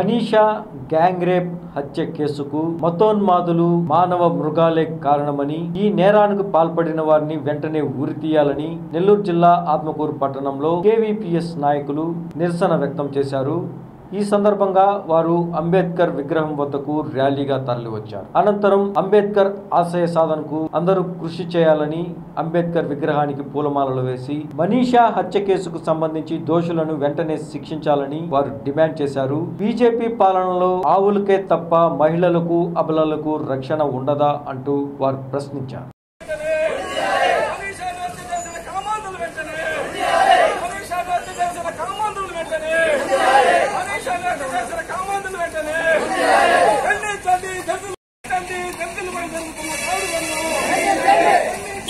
Manisha gang rape హత్య కేసుకు మతోన్మాదులు మానవ మృగాలే కారణమని ఈ నేరానికి పాల్పడిన వారిని వెంటనే ఉరి తీయాలని నెల్లూరు జిల్లా ఆత్మకూరు పట్టణంలో కేవీపీఎస్ నాయకులు నిరసన వ్యక్తం చేశారు ఈ సందర్భంగా వారు అంబేద్కర్ విగ్రహం వద్దకు ర్యాలీగా తరలివచ్చారు అనంతరం అంబేద్కర్ ఆశయ సాధనకు అందరూ కృషి చేయాలని అంబేద్కర్ విగ్రహానికి పూలమాలలు వేసి మనీషా హత్య కేసుకు సంబంధించి దోషులను వెంటనే శిక్షించాలని వారు డిమాండ్ చేశారు బీజేపీ పాలనలో ఆవులకే తప్ప మహిళలకు అబలలకు రక్షణ ఉండదా అంటూ వారు ప్రశ్నించారు మనీషాను హత్య చేసిన కామాంధులు వెంటనే మనీషాను హత్య చేసిన కామాంధులు వెంటనే మనీషాను హత్య చేసిన కామాంధులు వెంటనే ఖండించండి దళితులు ఖండించండి దళితులపై జరుగుతున్న దాడులను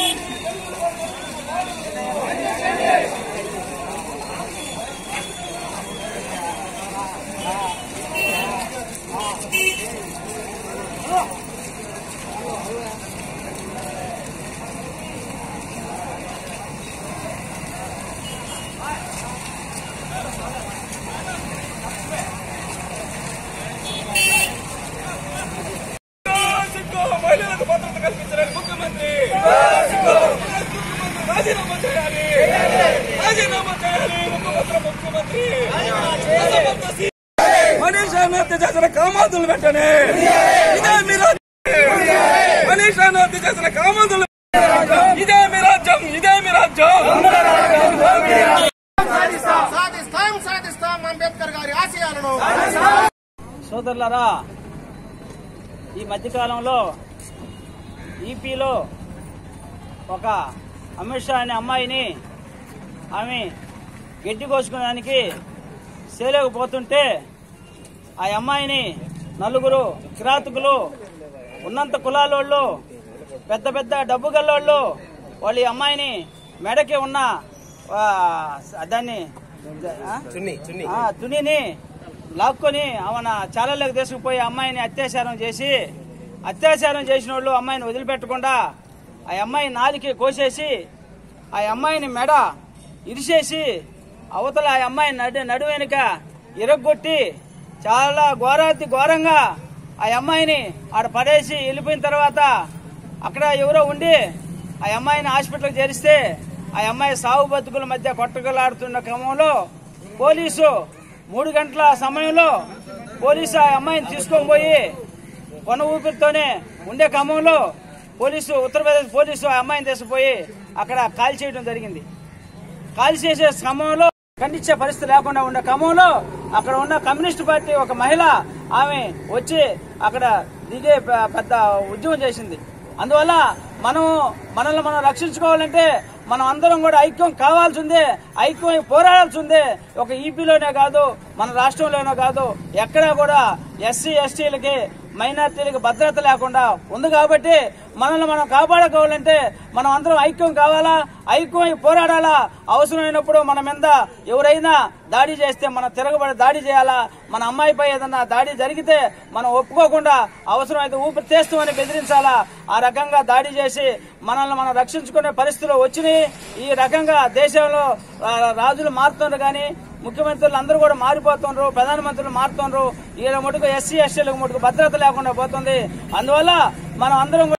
సిగ్గు మహిళలకు భద్రత కల్పించలేని ముఖ్యమంత్రి ముఖ్యమంత్రి రాజీనామా చేయాలి రాజీనామా చేయాలి ముఖ్యమంత్రి ముఖ్యమంత్రి అసమర్థ సీ- మనీషాను హత్య చేసిన కామాంధులు వెంటనే ఇదే మీ రాజ్యం మనీషాను హత్య చేసిన కామాంధులు ఇదే మీ రాజ్యం ఇదే మీ రాజ్యం సాధిస్తాం సాధిస్తాం అంబేద్కర్ గారి ఆశయాలను సోదరులారా ఈ మధ్యకాలంలో ఈపీలో ఒక అమిత్ షా అనే అమ్మాయిని ఆమె గడ్డి కోసుకునేదానికి సేలేకపోతుంటే ఆ అమ్మాయిని నలుగురు కిరాతకులు ఉన్నంత కులాలోళ్ళు పెద్ద పెద్ద డబ్బు గల్లోళ్ళు వాళ్ళు ఈ అమ్మాయిని మెడకి ఉన్న ఆ, దాన్ని ఆ? ఆ, తునిని లాక్కొని ఆమెన చాలలోకి తీసుకుపోయి అమ్మాయిని అత్యాచారం చేసి అత్యాచారం చేసిన వాళ్ళు అమ్మాయిని వదిలిపెట్టకుండా ఆ అమ్మాయి నాలికి కోసేసి ఆ అమ్మాయిని మెడ ఇరిసేసి అవతల ఆ అమ్మాయి నడు నడు వెనుక ఇరగొట్టి చాలా ఘోరాతి ఘోరంగా ఆ అమ్మాయిని ఆడ పడేసి వెళ్ళిపోయిన తర్వాత అక్కడ ఎవరో ఉండి ఆ అమ్మాయిని హాస్పిటల్కి చేరిస్తే ఆ అమ్మాయి సాగు బతుకుల మధ్య కొట్టగలాడుతున్న క్రమంలో పోలీసు మూడు గంటల సమయంలో పోలీసు ఆ అమ్మాయిని తీసుకొని పోయి కొన ఊపిరితోనే ఉండే క్రమంలో పోలీసు ఉత్తరప్రదేశ్ పోలీసు ఆ అమ్మాయిని తీసుకుపోయి అక్కడ కాల్ చేయడం జరిగింది కాల్ చేసే క్రమంలో ఖండించే పరిస్థితి లేకుండా ఉండే క్రమంలో అక్కడ ఉన్న కమ్యూనిస్ట్ పార్టీ ఒక మహిళ ఆమె వచ్చి అక్కడ దిగే పె- పెద్ద ఉద్యమం చేసింది అందువల్ల మనం మనల్ని మనం రక్షించుకోవాలంటే మనం అందరం కూడా ఐక్యం కావాల్సిందే ఐక్యం పోరాడాల్సిందే ఒక ఈపీలోనే కాదు మన రాష్ట్రంలోనే కాదు ఎక్కడా కూడా ఎస్సీ ఎస్టీలకి మైనార్టీలకు భద్రత లేకుండా ఉంది కాబట్టి మనల్ని మనం కాపాడుకోవాలంటే మనం అందరం ఐక్యం కావాలా ఐక్యం పోరాడాలా అవసరమైనప్పుడు మన మీద ఎవరైనా దాడి చేస్తే మనం తిరగబడి దాడి చేయాలా మన అమ్మాయిపై ఏదన్నా దాడి జరిగితే మనం ఒప్పుకోకుండా అవసరమైతే ఊపిరి తీస్తామని బెదిరించాలా ఆ రకంగా దాడి చేసి మనల్ని మనం రక్షించుకునే పరిస్థితులు వచ్చినాయి ఈ రకంగా దేశంలో ఆ, రాజులు మారుతున్నారు కానీ ముఖ్యమంత్రులు అందరూ కూడా మారిపోతున్నారు ప్రధానమంత్రులు మారుతున్నారు ఈయన మటుకు ఎస్సీ ఎస్టీలకు మటుకు భద్రత లేకుండా పోతుంది అందువల్ల మనం అందరం కూడా